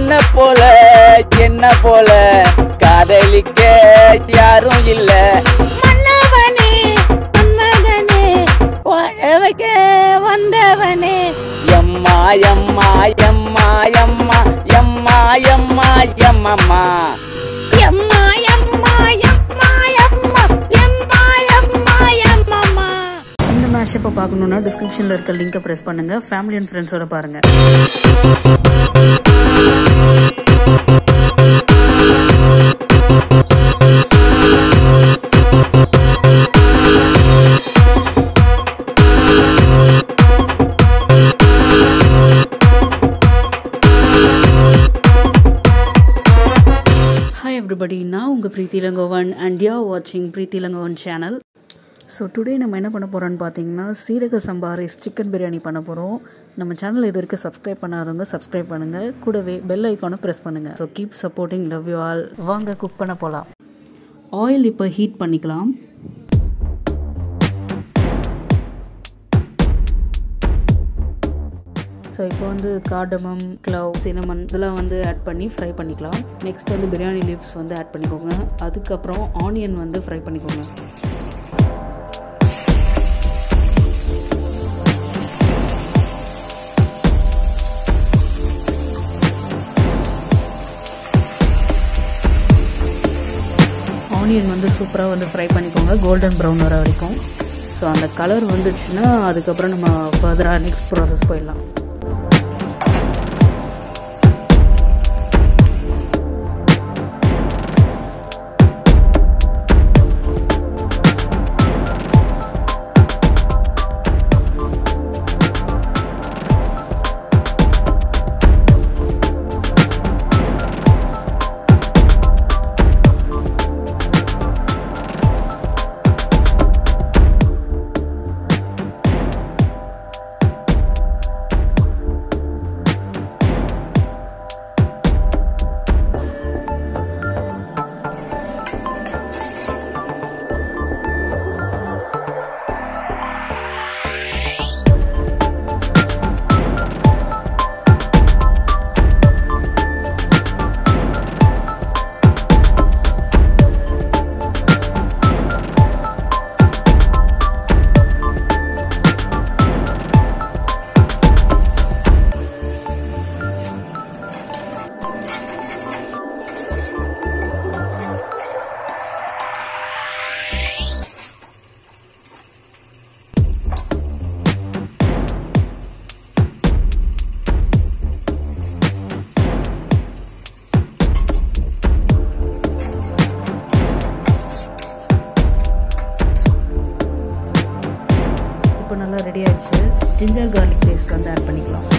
உன்னை போல என்ன போல காதலிக்க யாரும் இல்ல மன்னவனே மன்மதனே வாழ வைக்க வந்தவனே எம்மா எம்மா எம்மா எம்மா எம்மா எம்மா எம்மம்மா எம்மா எம்மா எம்மா எம்மா எம்மா எம்மா எம்மம்மா இந்த மேஷப்பை பார்க்கணுன்னா டிஸ்கிரிப்ஷனில் இருக்க லிங்கை ப்ரெஸ் பண்ணுங்க ஃபேமிலி அண்ட் ஃப்ரெண்ட்ஸோட பாருங்க ஹாய் எவ்ரிபடி நான் உங்கள் பிரீத்தி இளங்கோவன் அண்ட் யா வாட்சிங் Preethi Elangovan channel so today நம்ம என்ன பண்ண போகிறோம்னு பார்த்தீங்கன்னா சீரக சம்பா ரைஸ் சிக்கன் பிரியாணி பண்ண போகிறோம் நம்ம சேனல் இது வரைக்கும் சப்ஸ்கிரைப் பண்ணாதவங்க சப்ஸ்கிரைப் பண்ணுங்கள் கூடவே பெல் ஐக்கானை ப்ரெஸ் பண்ணுங்கள் so keep supporting love you all வாங்க குக் பண்ண போகலாம் ஆயில் இப்போ ஹீட் பண்ணிக்கலாம் ஸோ இப்போ வந்து கார்டமம் க்ளவ் சினமன் இதெல்லாம் வந்து ஆட் பண்ணி ஃப்ரை பண்ணிக்கலாம் நெக்ஸ்ட் வந்து பிரியாணி லீவ்ஸ் வந்து ஆட் பண்ணிக்கோங்க அதுக்கப்புறம் ஆனியன் வந்து ஃப்ரை பண்ணிக்கோங்க ஆனியன் வந்து சூப்பராக வந்து ஃப்ரை பண்ணிக்கோங்க கோல்டன் ப்ரௌன் வர வரைக்கும் ஸோ அந்த கலர் வந்துடுச்சுன்னா அதுக்கப்புறம் நம்ம ஃபர்தராக நெக்ஸ்ட் ப்ராசஸ் போயிடலாம் இப்போ நல்லா ரெடி ஆயிடுச்சு ஜிஞ்சர் கார்லிக் பேஸ்ட் வந்து ஆட் பண்ணிக்கலாம்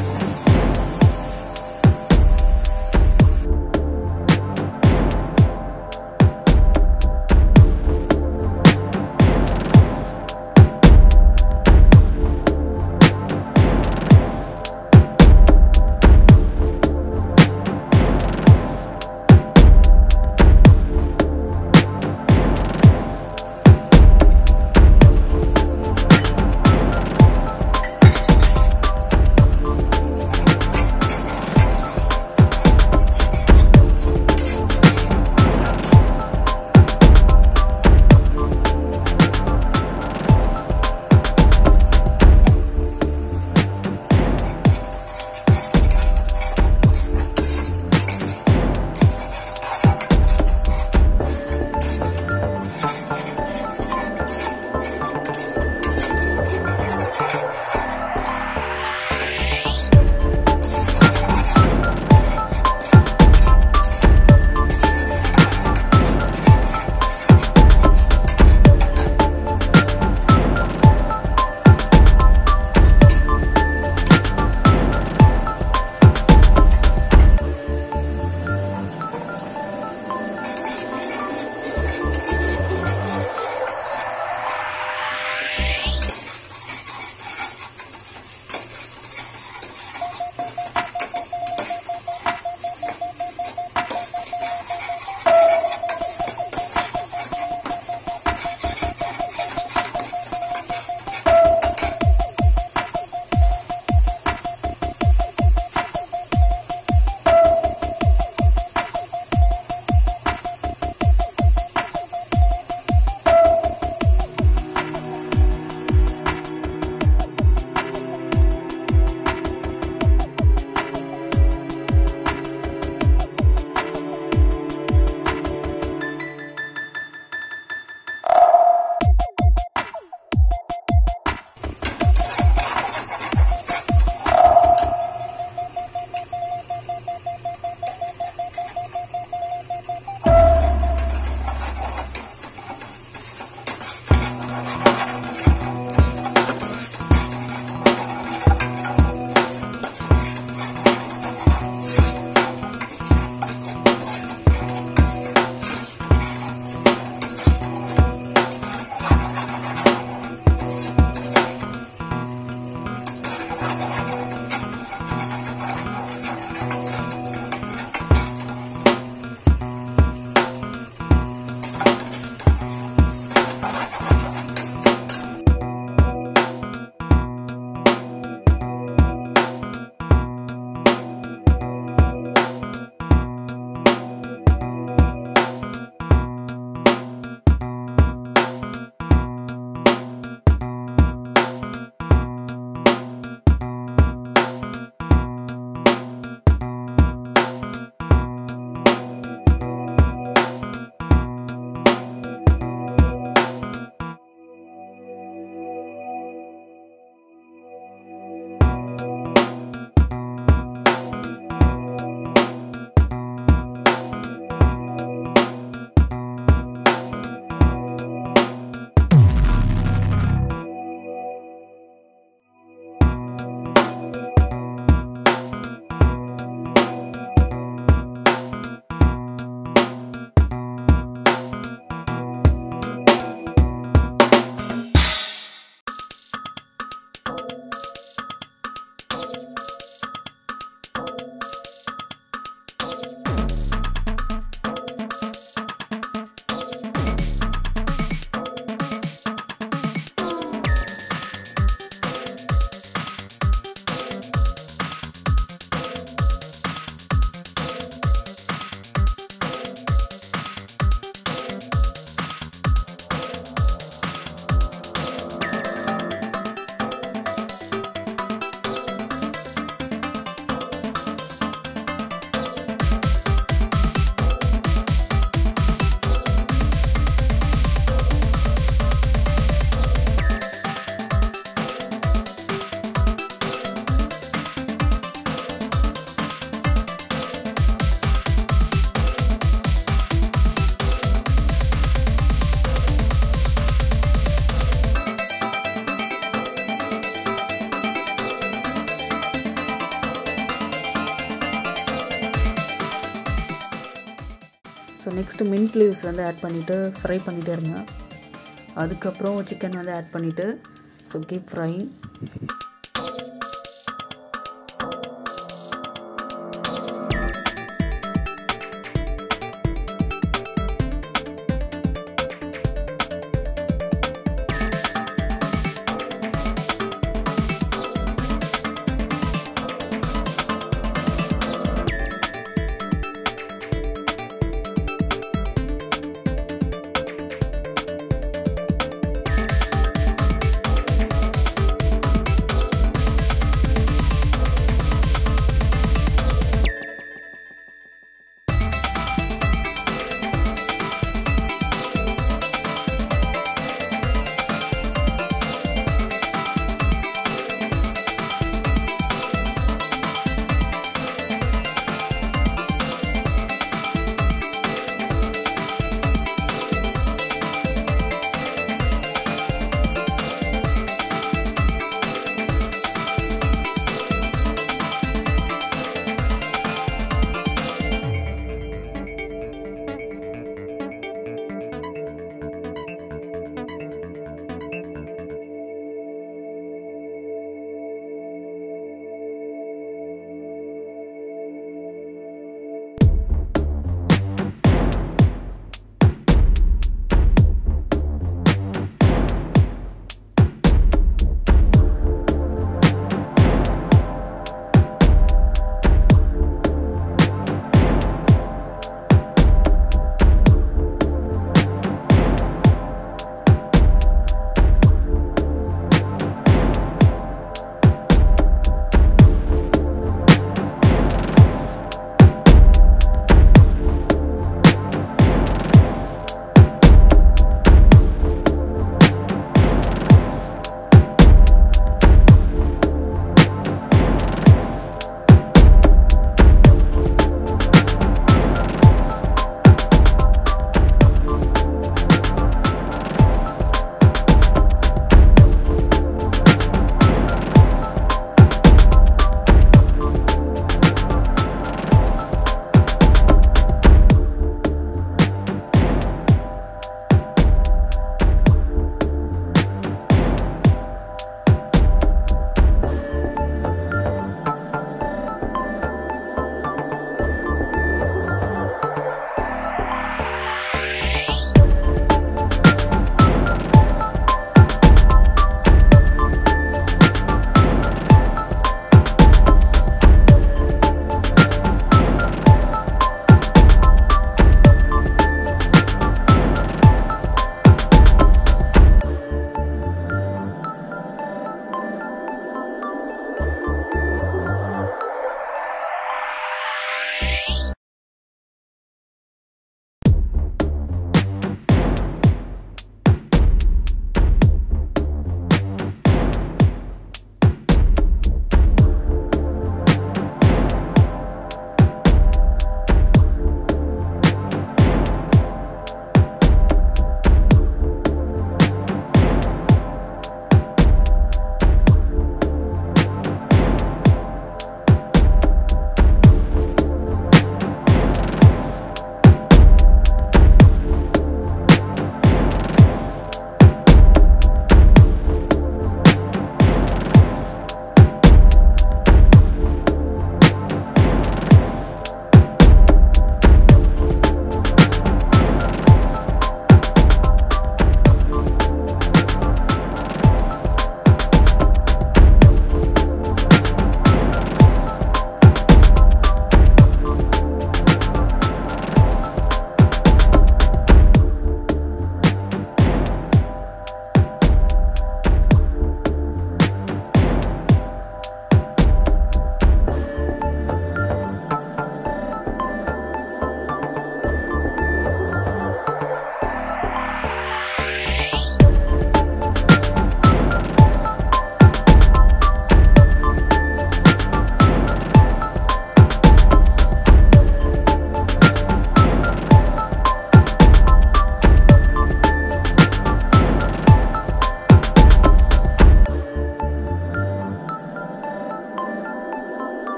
ஸோ நெக்ஸ்ட்டு மின்ட் லீவ்ஸ் வந்து ஆட் பண்ணிவிட்டு ஃப்ரை பண்ணிகிட்டே இருங்க அதுக்கப்புறம் சிக்கன் வந்து ஆட் பண்ணிவிட்டு ஸோ கீப் ஃப்ரைங்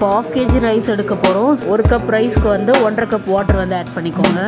இப்போ ஆஃப் கேஜி ரைஸ் எடுக்க போகிறோம் ஒரு கப் ரைஸ்க்கு வந்து ஒன்றரை கப் வாட்டர் வந்து ஆட் பண்ணிக்கோங்க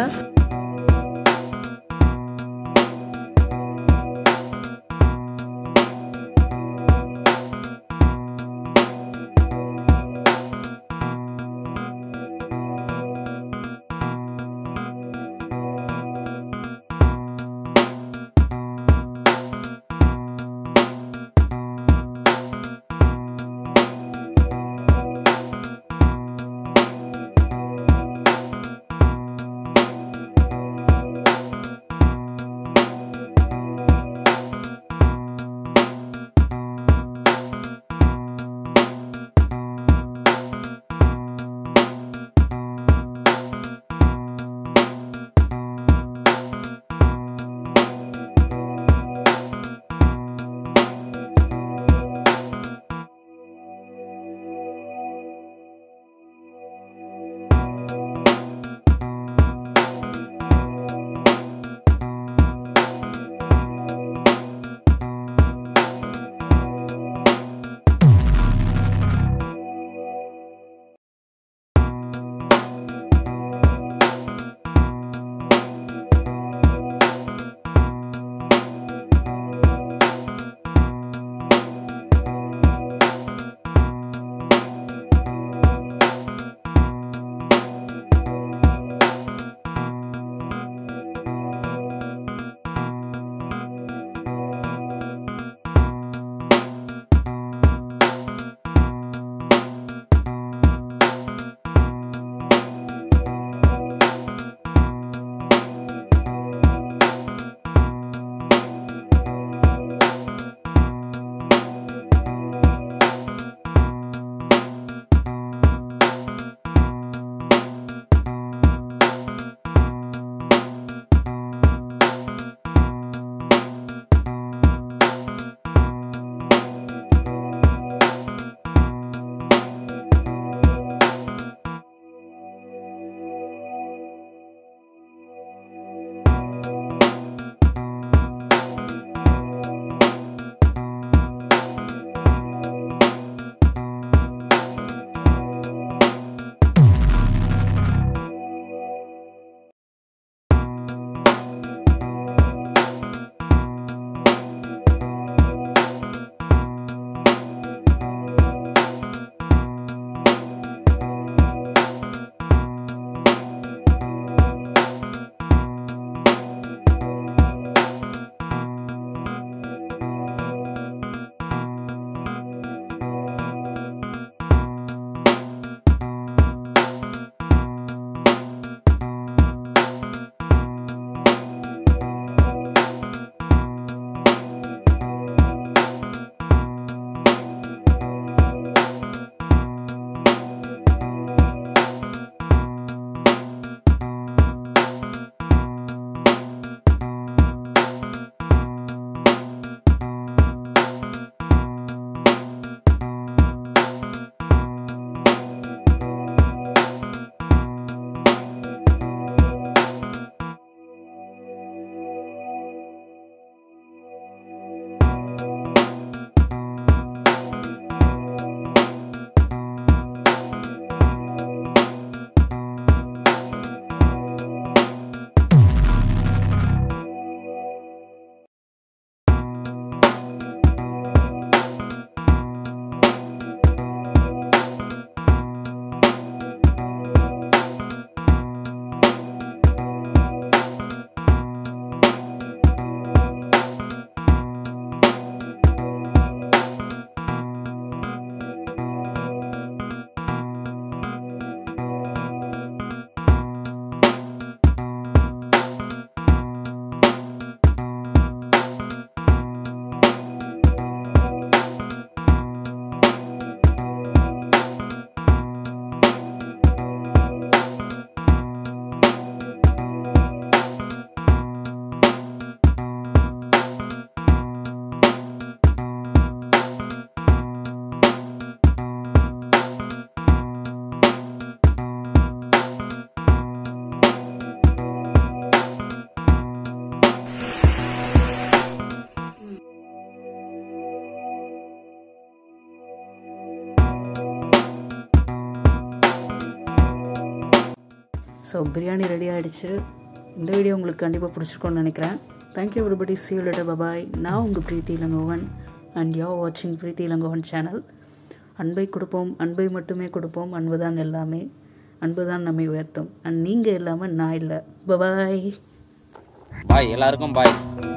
ஸோ பிரியாணி ரெடி ஆகிடுச்சு இந்த வீடியோ உங்களுக்கு கண்டிப்பாக பிடிச்சிருக்கோன்னு நினைக்கிறேன் thank you everybody see you bye bye நான் உங்கள் பிரீத்தி இளங்கோவன் அண்ட் யோ வாட்சிங் பிரீத்தி இளங்கோவன் சேனல் அன்பை கொடுப்போம் அன்பை மட்டுமே கொடுப்போம் அன்பு தான் எல்லாமே அன்பு தான் நம்மை உயர்த்தும் அண்ட் நீங்கள் இல்லாமல் நான் இல்லை பபாய் பாய் எல்லாருக்கும் பாய்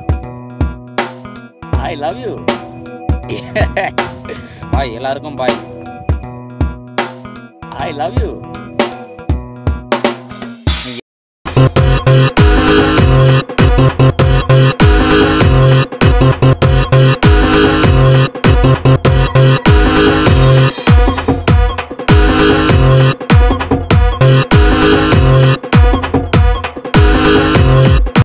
ஐ லவ் யூ பாய் எல்லாருக்கும் பாய் ஐ லவ் யூ